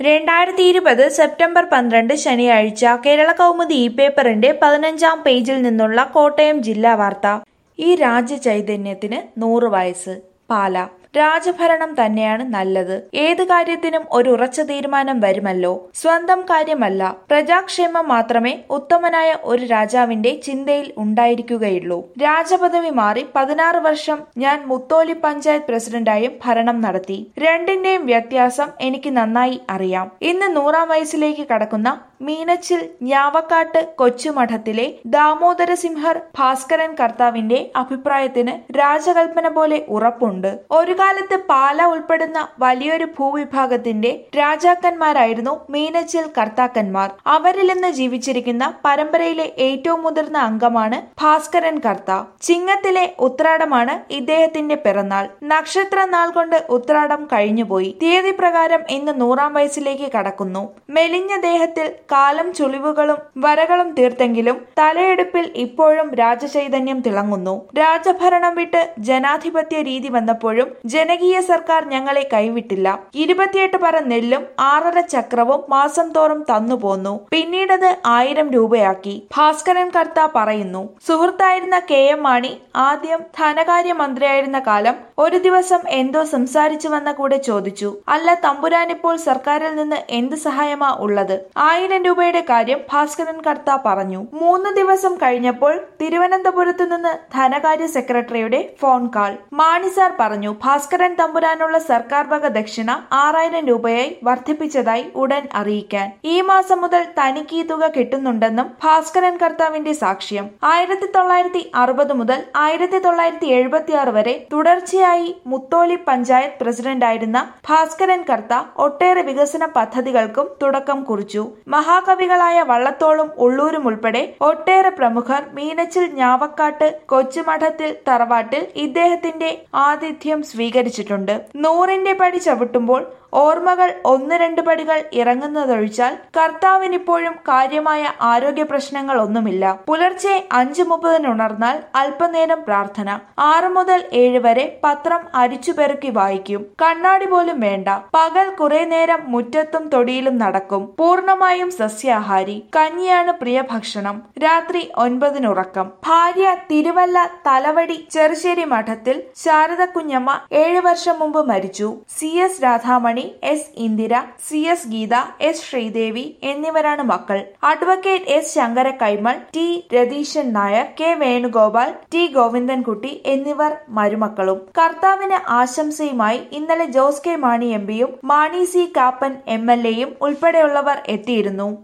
രണ്ടായിരത്തി ഇരുപത് സെപ്റ്റംബർ പന്ത്രണ്ട് ശനിയാഴ്ച കേരള കൗമുദി ഇ പേപ്പറിന്റെ പതിനഞ്ചാം പേജിൽ നിന്നുള്ള കോട്ടയം ജില്ലാ വാർത്ത ഈ രാജ്യചൈതന്യത്തിന് നൂറ് വയസ്സ് പാല രാജഭരണം തന്നെയാണ് നല്ലത് ഏത് കാര്യത്തിനും ഒരു ഉറച്ച തീരുമാനം വരുമല്ലോ സ്വന്തം കാര്യമല്ല പ്രജാക്ഷേമം മാത്രമേ ഉത്തമനായ ഒരു രാജാവിന്റെ ചിന്തയിൽ ഉണ്ടായിരിക്കുകയുള്ളൂ രാജപദവി മാറി പതിനാറ് വർഷം ഞാൻ മുത്തോലി പഞ്ചായത്ത് പ്രസിഡന്റായും ഭരണം നടത്തി രണ്ടിന്റെയും വ്യത്യാസം എനിക്ക് നന്നായി അറിയാം ഇന്ന് നൂറാം വയസ്സിലേക്ക് കടക്കുന്ന മീനച്ചിൽ ഞാവക്കാട്ട് കൊച്ചുമഠത്തിലെ ദാമോദര സിംഹർ ഭാസ്കരൻ കർത്താവിന്റെ അഭിപ്രായത്തിന് രാജകൽപ്പന പോലെ ഉറപ്പുണ്ട് ഒരു കാലത്ത് പാല ഉൾപ്പെടുന്ന വലിയൊരു ഭൂവിഭാഗത്തിന്റെ രാജാക്കന്മാരായിരുന്നു മീനച്ചിൽ കർത്താക്കന്മാർ അവരിൽ നിന്ന് ജീവിച്ചിരിക്കുന്ന പരമ്പരയിലെ ഏറ്റവും മുതിർന്ന അംഗമാണ് ഭാസ്കരൻ കർത്ത ചിങ്ങത്തിലെ ഉത്രാടമാണ് ഇദ്ദേഹത്തിന്റെ പിറന്നാൾ നക്ഷത്ര നാൾ കൊണ്ട് ഉത്രാടം കഴിഞ്ഞുപോയി തീയതി പ്രകാരം ഇന്ന് നൂറാം വയസ്സിലേക്ക് കടക്കുന്നു മെലിഞ്ഞ ദേഹത്തിൽ കാലം ചുളിവുകളും വരകളും തീർത്തെങ്കിലും തലയെടുപ്പിൽ ഇപ്പോഴും രാജചൈതന്യം തിളങ്ങുന്നു രാജഭരണം വിട്ട് ജനാധിപത്യ രീതി വന്നപ്പോഴും ജനകീയ സർക്കാർ ഞങ്ങളെ കൈവിട്ടില്ല ഇരുപത്തിയെട്ട് പറ നെല്ലും ആറര ചക്രവും മാസം തോറും തന്നു പോന്നു പിന്നീടത് ആയിരം രൂപയാക്കി ഭാസ്കരൻ കർത്ത പറയുന്നു സുഹൃത്തായിരുന്ന കെ എം മാണി ആദ്യം ധനകാര്യമന്ത്രിയായിരുന്ന കാലം ഒരു ദിവസം എന്തോ സംസാരിച്ചു വന്ന കൂടെ ചോദിച്ചു അല്ല തമ്പുരാനിപ്പോൾ സർക്കാരിൽ നിന്ന് എന്ത് സഹായമാ ഉള്ളത് ആയിരം രൂപയുടെ കാര്യം ഭാസ്കരൻ കർത്ത പറഞ്ഞു മൂന്ന് ദിവസം കഴിഞ്ഞപ്പോൾ തിരുവനന്തപുരത്ത് നിന്ന് ധനകാര്യ സെക്രട്ടറിയുടെ ഫോൺ കാൾ മാണി സാർ പറഞ്ഞു ഭാസ്കരൻ തമ്പുരാനുള്ള സർക്കാർ വക ദക്ഷിണ ആറായിരം രൂപയായി വർദ്ധിപ്പിച്ചതായി ഉടൻ അറിയിക്കാൻ ഈ മാസം മുതൽ തനിക്ക് ഈ തുക കിട്ടുന്നുണ്ടെന്നും ഭാസ്കരൻ കർത്താവിന്റെ സാക്ഷ്യം ആയിരത്തി തൊള്ളായിരത്തി അറുപത് മുതൽ ആയിരത്തി തൊള്ളായിരത്തി എഴുപത്തി ആറ് വരെ തുടർച്ചയായി മുത്തോലി പഞ്ചായത്ത് പ്രസിഡന്റായിരുന്ന ഭാസ്കരൻ കർത്ത ഒട്ടേറെ വികസന പദ്ധതികൾക്കും തുടക്കം കുറിച്ചു മഹാകവികളായ വള്ളത്തോളും ഉള്ളൂരും ഉൾപ്പെടെ ഒട്ടേറെ പ്രമുഖർ മീനച്ചിൽ ഞാവക്കാട്ട് കൊച്ചുമഠത്തിൽ തറവാട്ടിൽ ഇദ്ദേഹത്തിന്റെ ആതിഥ്യം സ്വീകരിച്ചിട്ടുണ്ട് നൂറിന്റെ പടി ചവിട്ടുമ്പോൾ ഓർമ്മകൾ ഒന്ന് രണ്ട് പടികൾ ഇറങ്ങുന്നതൊഴിച്ചാൽ കർത്താവിനിപ്പോഴും കാര്യമായ ആരോഗ്യ പ്രശ്നങ്ങൾ ഒന്നുമില്ല പുലർച്ചെ അഞ്ചു മുപ്പതിന് ഉണർന്നാൽ അല്പനേരം പ്രാർത്ഥന ആറ് മുതൽ ഏഴ് വരെ പത്രം അരിച്ചുപെറുക്കി വായിക്കും കണ്ണാടി പോലും വേണ്ട പകൽ കുറെ നേരം മുറ്റത്തും തൊടിയിലും നടക്കും പൂർണ്ണമായും സസ്യാഹാരി കഞ്ഞിയാണ് പ്രിയ ഭക്ഷണം രാത്രി ഒൻപതിനുറക്കം ഭാര്യ തിരുവല്ല തലവടി ചെറുശ്ശേരി മഠത്തിൽ ശാരദ കുഞ്ഞമ്മ ഏഴു വർഷം മുമ്പ് മരിച്ചു C S Radhamani S Indira C S Geetha S Sreedevi എന്നിവരാണ് മക്കൾ advocate S Sankara Kaimal T Ratheeshan Nair K Venugopal T Govindankutty എന്നിവർ മരുമക്കളും കർത്താവിന് ആശംസയുമായി ഇന്നലെ ജോസ് കെ മാണി എം പിയും Mani C Kappan M L എയും ഉൾപ്പെടെയുള്ളവർ എത്തിയിരുന്നു